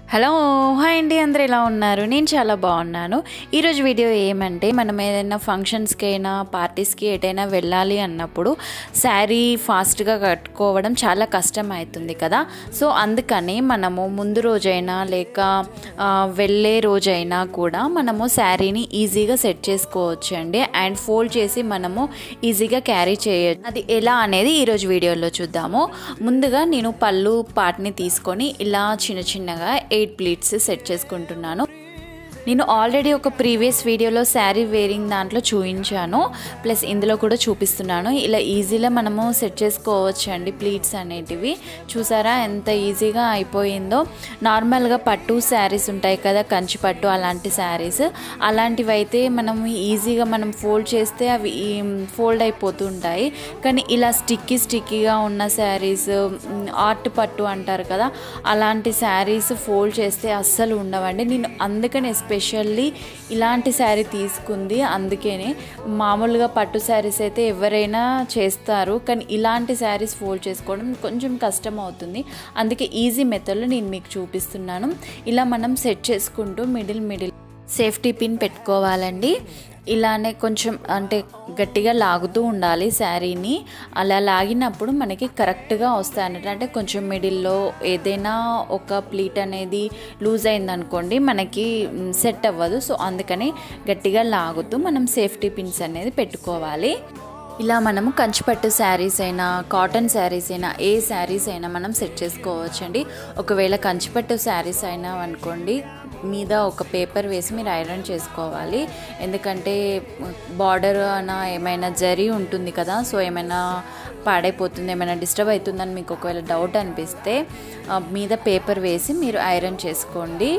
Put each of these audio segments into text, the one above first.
hello hi అండి అందరు ఎలా ఉన్నారు నేను చాలా బాగున్నాను ఈరోజు వీడియో ఏమంటే మనం ఏదైనా ఫంక్షన్స్కి అయినా పార్టీస్కి ఎటైనా వెళ్ళాలి అన్నప్పుడు శారీ ఫాస్ట్గా కట్టుకోవడం చాలా కష్టం అవుతుంది కదా సో అందుకని మనము ముందు రోజైనా లేక ఆ, వెళ్ళే రోజైనా కూడా మనము శారీని ఈజీగా సెట్ చేసుకోవచ్చు అండి అండ్ ఫోల్డ్ చేసి మనము ఈజీగా క్యారీ చేయొచ్చు అది ఎలా అనేది ఈరోజు వీడియోలో చూద్దాము ముందుగా నేను పళ్ళు పార్ట్ని తీసుకొని ఇలా చిన్న చిన్నగా ఎయిట్ ప్లీట్స్ సెట్ చేసుకుంటున్నాను నేను ఆల్రెడీ ఒక ప్రీవియస్ వీడియోలో శారీ వేరింగ్ దాంట్లో చూపించాను ప్లస్ ఇందులో కూడా చూపిస్తున్నాను ఇలా ఈజీగా మనము సెట్ చేసుకోవచ్చు అండి ప్లీట్స్ అనేటివి చూసారా ఎంత ఈజీగా అయిపోయిందో నార్మల్గా పట్టు శారీస్ ఉంటాయి కదా కంచి పట్టు అలాంటి శారీస్ అలాంటివి అయితే మనం ఈజీగా మనం ఫోల్డ్ చేస్తే అవి ఫోల్డ్ అయిపోతూ ఉంటాయి కానీ ఇలా స్టిక్కీ స్టిక్కీగా ఉన్న శారీస్ ఆర్ట్ పట్టు అంటారు కదా అలాంటి శారీస్ ఫోల్డ్ చేస్తే అస్సలు ఉండవండి నేను అందుకని ఎస్పెషల్లీ ఇలాంటి శారీ తీసుకుంది అందుకనే మామూలుగా పట్టు శారీస్ అయితే ఎవరైనా చేస్తారు కానీ ఇలాంటి శారీస్ ఫోల్డ్ చేసుకోవడం కొంచెం కష్టం అవుతుంది అందుకే ఈజీ మెథడ్లో నేను మీకు చూపిస్తున్నాను ఇలా మనం సెట్ చేసుకుంటూ మిడిల్ మిడిల్ సేఫ్టీ పిన్ పెట్టుకోవాలండి ఇలానే కొంచెం అంటే గట్టిగా లాగుతూ ఉండాలి శారీని అలా లాగినప్పుడు మనకి కరెక్ట్గా వస్తాయి అన్నట్టు అంటే కొంచెం మిడిల్లో ఏదైనా ఒక ప్లీట్ అనేది లూజ్ అయిందనుకోండి మనకి సెట్ అవ్వదు సో అందుకని గట్టిగా లాగుతూ మనం సేఫ్టీ పిన్స్ అనేది పెట్టుకోవాలి ఇలా మనము కంచిపట్టు శారీస్ అయినా కాటన్ శారీస్ అయినా ఏ శారీస్ అయినా మనం సెట్ చేసుకోవచ్చండి ఒకవేళ కంచిపట్టు శారీస్ అయినా అనుకోండి మీద ఒక పేపర్ వేసి మీరు ఐరన్ చేసుకోవాలి ఎందుకంటే బార్డర్ అన ఏమైనా జరీ ఉంటుంది కదా సో ఏమైనా పాడైపోతుంది ఏమైనా డిస్టర్బ్ అవుతుందని మీకు ఒకవేళ డౌట్ అనిపిస్తే ఆ, మీద పేపర్ వేసి మీరు ఐరన్ చేసుకోండి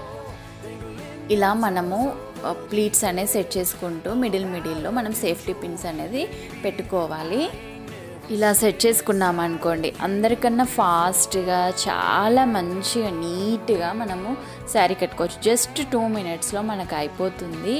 ఇలా మనము ప్లీట్స్ అనేది సెట్ చేసుకుంటూ మిడిల్ మిడిల్లో మనం సేఫ్టీ పిన్స్ అనేది పెట్టుకోవాలి ఇలా సెట్ చేసుకున్నాం అనుకోండి అందరికన్నా ఫాస్ట్గా చాలా మంచిగా నీట్గా మనము శారీ కట్టుకోవచ్చు జస్ట్ టూ మినిట్స్లో మనకు అయిపోతుంది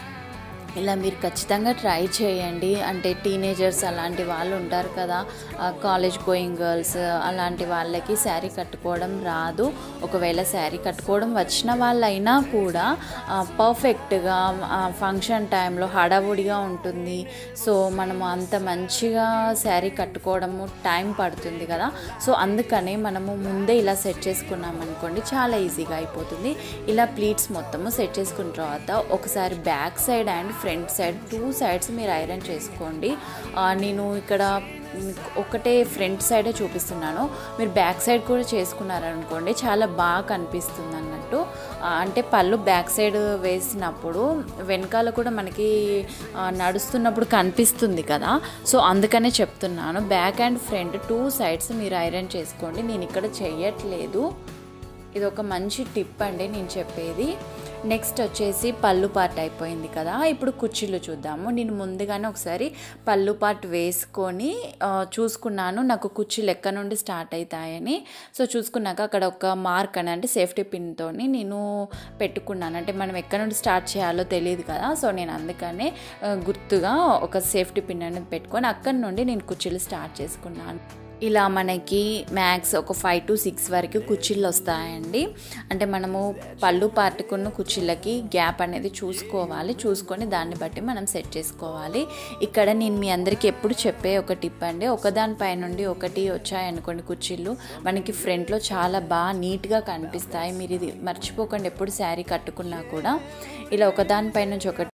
ఇలా మీరు ఖచ్చితంగా ట్రై చేయండి అంటే టీనేజర్స్ అలాంటి వాళ్ళు ఉంటారు కదా కాలేజ్ గోయింగ్ గర్ల్స్ అలాంటి వాళ్ళకి శారీ కట్టుకోవడం రాదు ఒకవేళ శారీ కట్టుకోవడం వచ్చిన వాళ్ళైనా కూడా పర్ఫెక్ట్గా ఫంక్షన్ టైంలో హడావుడిగా ఉంటుంది సో మనము అంత మంచిగా శారీ కట్టుకోవడము టైం పడుతుంది కదా సో అందుకని మనము ముందే ఇలా సెట్ చేసుకున్నాం అనుకోండి చాలా ఈజీగా అయిపోతుంది ఇలా ప్లీట్స్ మొత్తము సెట్ చేసుకున్న తర్వాత ఒకసారి back side and front side two sides మీరు ఐరన్ చేసుకోండి ఆ, నేను ఇక్కడ ఒకటే ఫ్రంట్ సైడే చూపిస్తున్నాను మీరు బ్యాక్ సైడ్ కూడా చేసుకున్నారనుకోండి చాలా బాగా కనిపిస్తుంది అన్నట్టు ఆ, అంటే పళ్ళు బ్యాక్ సైడ్ వేసినప్పుడు వెనకాల కూడా మనకి ఆ, నడుస్తున్నప్పుడు కనిపిస్తుంది కదా సో అందుకనే చెప్తున్నాను back and front two sides మీరు ఐరన్ చేసుకోండి నేను ఇక్కడ చెయ్యట్లేదు ఇది ఒక మంచి టిప్ అండి నేను చెప్పేది నెక్స్ట్ వచ్చేసి పళ్ళు పార్ట్ అయిపోయింది కదా ఇప్పుడు కుర్చీలు చూద్దాము నేను ముందుగానే ఒకసారి పళ్ళు పార్ట్ వేసుకొని ఆ, చూసుకున్నాను నాకు కుర్చీలు ఎక్క నుండి స్టార్ట్ అవుతాయని సో చూసుకున్నాక అక్కడ ఒక మార్క్ అని అంటే సేఫ్టీ పిన్తో నేను పెట్టుకున్నాను అంటే మనం ఎక్కడ నుండి స్టార్ట్ చేయాలో తెలియదు కదా సో నేను అందుకనే ఆ, గుర్తుగా ఒక సేఫ్టీ పిన్ అనేది పెట్టుకొని అక్కడి నుండి నేను కుర్చీలు స్టార్ట్ చేసుకున్నాను ఇలా మనకి మ్యాక్స్ ఒక ఫైవ్ టు సిక్స్ వరకు కుర్చీలు వస్తాయండి అంటే మనము పళ్ళు పార్టుకున్న కుర్చీలకి గ్యాప్ అనేది చూసుకోవాలి చూసుకొని దాన్ని బట్టి మనం సెట్ చేసుకోవాలి ఇక్కడ నేను మీ అందరికీ ఎప్పుడు చెప్పే ఒక టిప్ అండి ఒకదానిపై నుండి ఒకటి వచ్చాయనుకోండి కుర్చీలు మనకి ఫ్రంట్లో చాలా బాగా నీట్గా కనిపిస్తాయి మీరు ఇది మర్చిపోకండి ఎప్పుడు శారీ కట్టుకున్నా కూడా ఇలా ఒకదానిపై నుంచి ఒకటి